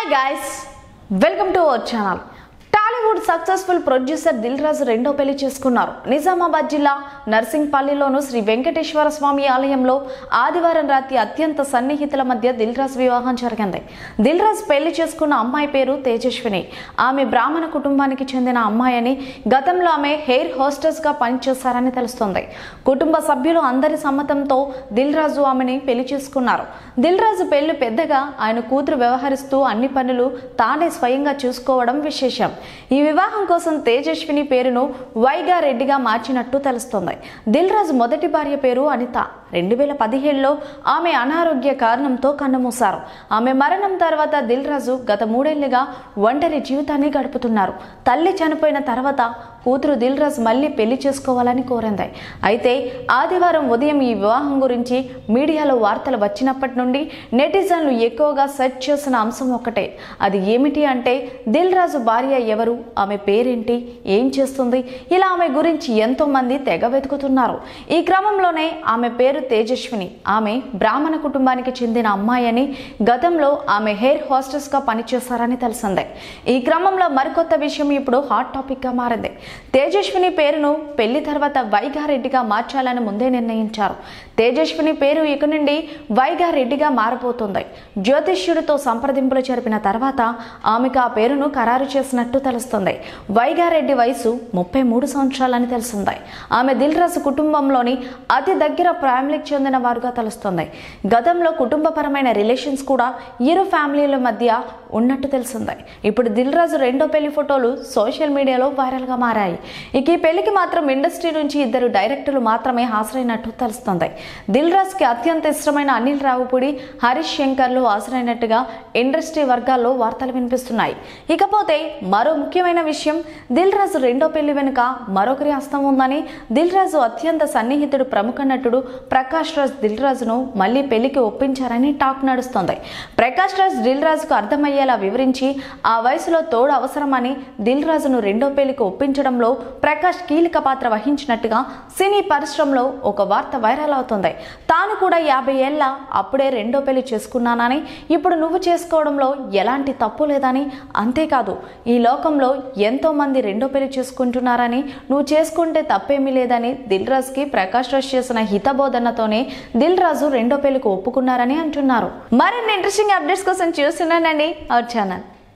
guys welcome to our channel Tollywood successful producer Dil Raju రెండో పెళ్లి చేసుకున్నారు నిజామాబాద్ జిల్లా నర్సింగ్పల్లిలోను శ్రీ వెంకటేశ్వర స్వామి ఆలయంలో ఆదివారం రాత్రి అత్యంత సన్నిహితుల మధ్య దిల్ రాజు వివాహం జరిగింది దిల్ రాజు పెళ్లి చేసుకున్న అమ్మాయి పేరు తేజస్విని ఆమె బ్రాహ్మణ కుటుంబానికి చెందిన అమ్మాయి అని గతంలో ఆమె హెయిర్ హోస్టెస్ గా పనిచేశారని తెలుస్తోంది కుటుంబ సభ్యులు అందరి సమ్మతంతో దిల్ రాజు ఆమెని పెళ్లి చేసుకున్నారు దిల్ రాజు పెళ్లి పెద్దగా ఆయన కూతురు వ్యవహరిస్తూ అన్ని పనులు తానే స్వయంగా చూసుకోవడం విశేషం ఈ వివాహం కోసం తేజస్విని పేరును వైగా రెడ్డిగా మార్చినట్టు తెలుస్తోంది దిల్ రాజు మొదటి భార్య పేరు అనిత రెండు వేల పదిహేడులో ఆమె అనారోగ్య కారణంతో కన్నుమూశారు ఆమె మరణం తర్వాత దిల్ రాజు గత మూడేళ్లుగా ఒంటరి జీవితాన్ని గడుపుతున్నారు తల్లి చనిపోయిన తర్వాత కూతురు దిల్ రాజు మళ్ళీ పెళ్లి చేసుకోవాలని కోరింది అయితే ఆదివారం ఉదయం ఈ వివాహం గురించి మీడియాలో వార్తలు వచ్చినప్పటి నుండి నెటిజన్లు ఎక్కువగా సెర్చ్ చేసిన అంశం ఒకటే అది ఏమిటి అంటే దిల్ రాజు భార్య ఎవరు ఆమె పేరేంటి ఏం చేస్తుంది ఇలా ఆమె గురించి ఎంతో మంది తెగ వెతుకుతున్నారు ఈ క్రమంలోనే ఆమె పేరు తేజస్విని ఆమె బ్రాహ్మణ కుటుంబానికి చెందిన అమ్మాయి అని గతంలో ఆమె హెయిర్ హోస్టెస్ గా పనిచేశారని తెలిసిందే ఈ క్రమంలో మరికొత్త విషయం ఇప్పుడు హాట్ టాపిక్ గా మారింది తేజస్విని పేరును పెళ్లి తర్వాత వైగారెడ్డిగా మార్చాలని ముందే నిర్ణయించారు తేజస్విని పేరు ఇక నుండి వైగారెడ్డిగా మారబోతుంది జ్యోతిష్యుడితో సంప్రదింపులు జరిపిన తర్వాత ఆమెకు ఆ పేరును ఖరారు చేసినట్టు తెలుస్తుంది వైగారెడ్డి వయసు ముప్పై మూడు సంవత్సరాలని తెలిసింది ఆమె దిల్ రాజు కుటుంబంలోని అతి దగ్గర ఫ్యామిలీకి చెందిన వారుగా తెలుస్తుంది గతంలో కుటుంబపరమైన రిలేషన్స్ కూడా ఇరు ఫ్యామిలీల మధ్య ఉన్నట్టు తెలిసింది ఇప్పుడు దిల్ రాజు రెండో పెళ్లి ఫోటోలు సోషల్ మీడియాలో వైరల్గా మారాయి ఇక ఈ పెళ్లికి మాత్రం ఇండస్ట్రీ నుంచి ఇద్దరు డైరెక్టర్లు మాత్రమే హాజరైనట్టు తెలుస్తుంది దిల్ రాజుకి అత్యంత ఇష్టమైన అనిల్ రావుపూడి హరీష్ శంకర్లు హాజరైనట్టుగా ఇండస్ట్రీ వర్గాల్లో వార్తలు వినిపిస్తున్నాయి ఇకపోతే మరో ముఖ్యమైన విషయం దిల్ రాజు రెండో పెళ్లి వెనుక మరొకరి హస్తం ఉందని దిల్ రాజు అత్యంత సన్నిహితుడు ప్రముఖ నటుడు ప్రకాష్ రాజ్ దిల్ రాజును మళ్ళీ పెళ్లికి ఒప్పించారని టాక్ నడుస్తోంది ప్రకాష్ రాజ్ దిల్ రాజుకు అర్థమయ్యేలా వివరించి ఆ వయసులో తోడు అవసరమని దిల్ రాజును రెండో పెళ్లికి ఒప్పించడంలో ప్రకాష్ కీలక పాత్ర వహించినట్టుగా సినీ పరిశ్రమలో ఒక వార్త వైరల్ అవుతుంది తాను కూడా యాభై ఏళ్ళ అప్పుడే రెండో పెళ్లి చేసుకున్నానని ఇప్పుడు నువ్వు చేసుకోవడంలో ఎలాంటి తప్పు లేదని అంతేకాదు ఈ లోకంలో ఎంతో మంది రెండో పెళ్లి చేసుకుంటున్నారని నువ్వు చేసుకుంటే తప్పేమీ లేదని దిల్ రాజుకి ప్రకాష్ రాజ్ చేసిన హితబోధనతోనే దిల్ రాజు రెండో పెళ్లికి ఒప్పుకున్నారని అంటున్నారు మరిన్ని ఇంట్రెస్టింగ్ అప్డేట్స్ కోసం చూస్తున్నానండి అవర్ ఛానల్